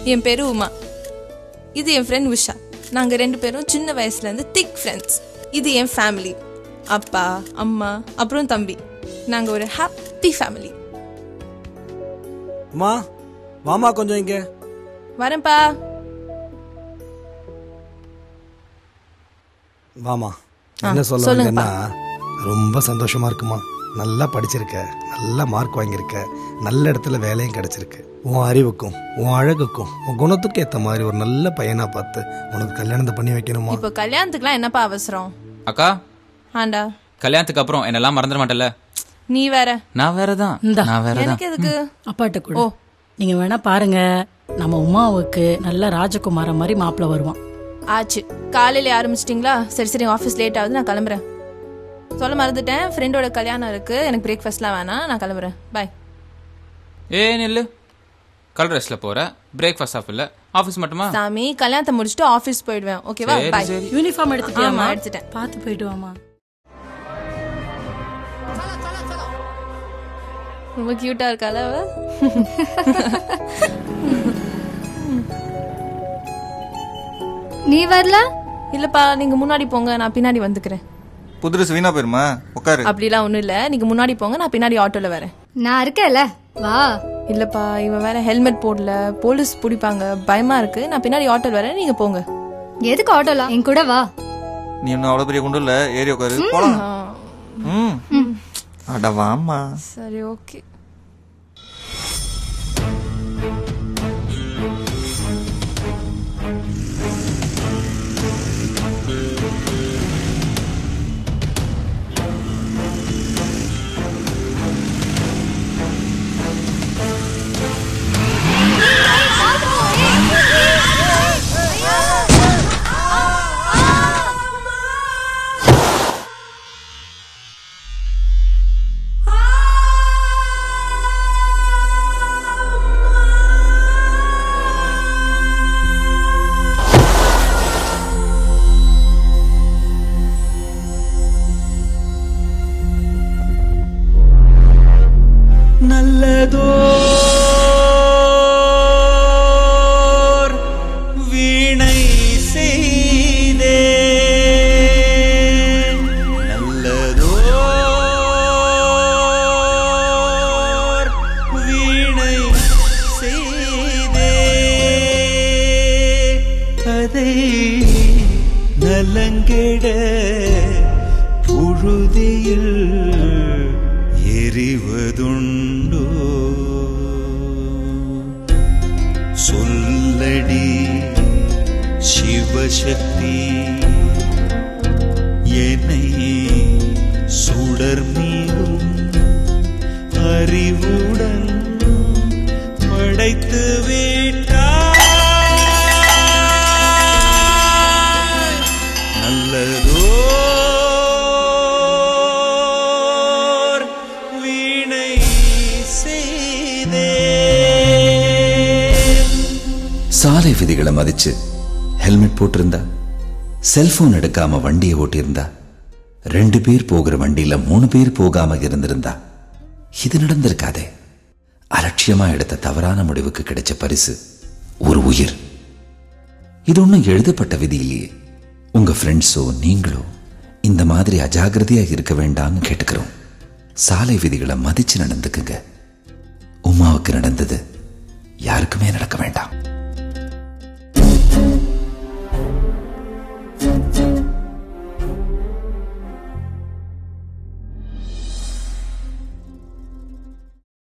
என் பேரு உமா இது என் ஃப்ரெண்ட் உஷா நாங்கள் ரெண்டு பேரும் சின்ன வயசுலேருந்து திக் ஃப்ரெண்ட்ஸ் இது என் ஃபேமிலி அப்பா அம்மா அப்புறம் தம்பி நாங்கள் ஒரு ஹாப்பி ஃபேமிலி அம்மா வாமா கொஞ்சம் இங்க வரேன்ப்பா வாமா என்ன சொல்ல சொல்லுங்கப்பா. வந்தேன்னா ரொம்ப சந்தோஷமா இருக்குமா நல்லா படிச்சிருக்க நல்ல மார்க் வாங்கியிருக்க நல்ல இடத்துல வேலையும் கிடைச்சிருக்கு உன் அறிவுக்கும் உன் அழகுக்கும் உன் குணத்துக்கும் ஏத்த மாதிரி ஒரு நல்ல பையனா பார்த்து உனக்கு கல்யாணத்தை பண்ணி வைக்கணுமா இப்போ கல்யாணத்துக்குலாம் என்னப்பா அவசரம் அக்கா ஆண்டா கல்யாணத்துக்கு அப்புறம் என்னெல்லாம் மறந்துட மாட்டல நீ வேற நான் வேற தான் நான் வேற தான் எனக்கு எதுக்கு அப்பாட்ட கூட ஓ. நீங்க வேணா பாருங்க நம்ம உமாவுக்கு நல்ல ராஜகுமார மாதிரி மாப்பிள்ள வருவான் ஆச்சு காலையில ஆரம்பிச்சிட்டிங்களா சரி சரி ஆஃபீஸ் லேட் ஆகுது நான் கிளம்புறேன் சொல்ல மறந்துட்டேன் ஃப்ரெண்டோட கல்யாணம் இருக்கு எனக்கு பிரேக்ஃபாஸ்ட்லாம் வேணாம் நான் கிளம்புறேன் பாய் ஏ நில்லு கலர் ட்ரெஸ்ல போற பிரேக்ஃபாஸ்ட் ஆஃப் இல்ல ஆஃபீஸ் மட்டுமா சாமி கல்யாணத்தை முடிச்சுட்டு ஆஃபீஸ் போயிடுவேன் ஓகேவா சரி பாய் சரி யூனிஃபார்ம் எடுத்துட்டியாமா ஆமா, எடுத்துட்டேன். பார்த்து போயிட்டு வாமா ரொம்ப கியூட்டா இருக்கால அவ நீ வரல இல்லப்பா நீங்க முன்னாடி போங்க நான் பின்னாடி வந்துக்கிறேன் புது ட்ரெஸ் வீணா போயிருமா உட்காரு அப்படிலாம் ஒண்ணும் இல்ல நீங்க முன்னாடி போங்க நான் பின்னாடி ஆட்டோல வரேன் நான் இருக்கேன்ல வா இல்லப்பா இவன் வேற ஹெல்மெட் போடல போலீஸ் பிடிப்பாங்க பயமா இருக்கு நான் பின்னாடி ஆட்டோல வரேன் நீங்க போங்க எதுக்கு ஆட்டோலாம் என் கூட வா நீ இன்னும் அவ்வளவு பெரிய குண்டு இல்ல ஏறி உட்காரு போலாம் ம் அட வாம்மா சரி ஓகே நல்லதோர் வீணை செய்தே நல்லதோர் வீணை செய்தே அதை நலங்கெட புழுதியில் எரிவதுண்டோ சொல்லடி சிவசக்தி என்னை சுடர் மீதும் அறிவுடன் படைத்து விட்டாய் நல்லதோர் வீணை செய்தே சாலை விதிகளை மதிச்சு ஹெல்மெட் போட்டிருந்தா செல்போன் எடுக்காம வண்டியை ஓட்டியிருந்தா ரெண்டு பேர் போகிற வண்டியில மூணு பேர் போகாம இருந்திருந்தா இது நடந்திருக்காதே அலட்சியமா எடுத்த தவறான முடிவுக்கு கிடைச்ச பரிசு ஒரு உயிர் இது ஒன்றும் எழுதப்பட்ட விதி இல்லையே உங்க ஃப்ரெண்ட்ஸோ நீங்களோ இந்த மாதிரி அஜாகிரதையா இருக்க வேண்டாம்னு கேட்டுக்கிறோம் சாலை விதிகளை மதிச்சு நடந்துக்குங்க உமாவுக்கு நடந்தது யாருக்குமே நடக்க வேண்டாம்